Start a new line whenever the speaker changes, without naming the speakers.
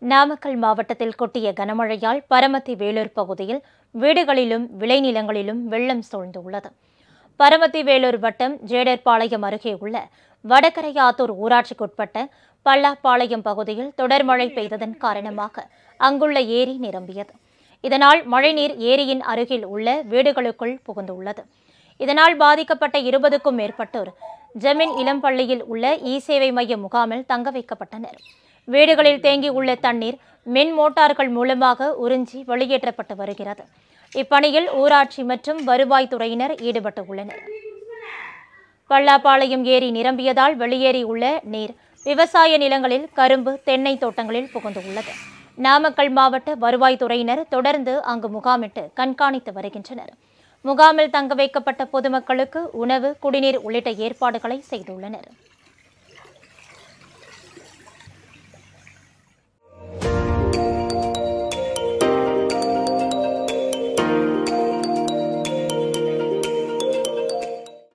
நாமக்கல் மாவட்டத்தில் கொட்டிய கனமழையால் பரமத்தி வேலூர் பகுதியில் வீடுகளிலும் விளைநிலங்களிலும் வெள்ளம் சூழ்ந்துள்ளது பரமத்தி வேலூர் வட்டம் ஜேடர்பாளையம் அருகே உள்ள வடகரையாத்தூர் ஊராட்சிக்குட்பட்ட பல்லாப்பாளையம் பகுதியில் தொடர் மழை பெய்ததன் காரணமாக அங்குள்ள ஏரி நிரம்பியது இதனால் மழைநீர் ஏரியின் அருகில் உள்ள வீடுகளுக்குள் புகுந்துள்ளது இதனால் பாதிக்கப்பட்ட இருபதுக்கும் மேற்பட்டோர் ஜமீன் இளம்பள்ளியில் உள்ள இ சேவை மைய முகாமில் தங்க வைக்கப்பட்டனர் வீடுகளில் தேங்கியுள்ள தண்ணீர் மின் மோட்டார்கள் மூலமாக உறிஞ்சி வெளியேற்றப்பட்டு வருகிறது இப்பணியில் ஊராட்சி மற்றும் வருவாய்த்துறையினர் ஈடுபட்டு உள்ளனர் பல்லாப்பாளையம் ஏரி நிரம்பியதால் வெளியேறியுள்ள நீர் விவசாய நிலங்களில் கரும்பு தென்னை தோட்டங்களில் புகுந்துள்ளது நாமக்கல் மாவட்ட வருவாய்த்துறையினர் தொடர்ந்து அங்கு முகாமிட்டு கண்காணித்து வருகின்றனர் முகாமில் தங்க வைக்கப்பட்ட பொதுமக்களுக்கு உணவு குடிநீர் உள்ளிட்ட ஏற்பாடுகளை செய்துள்ளனர்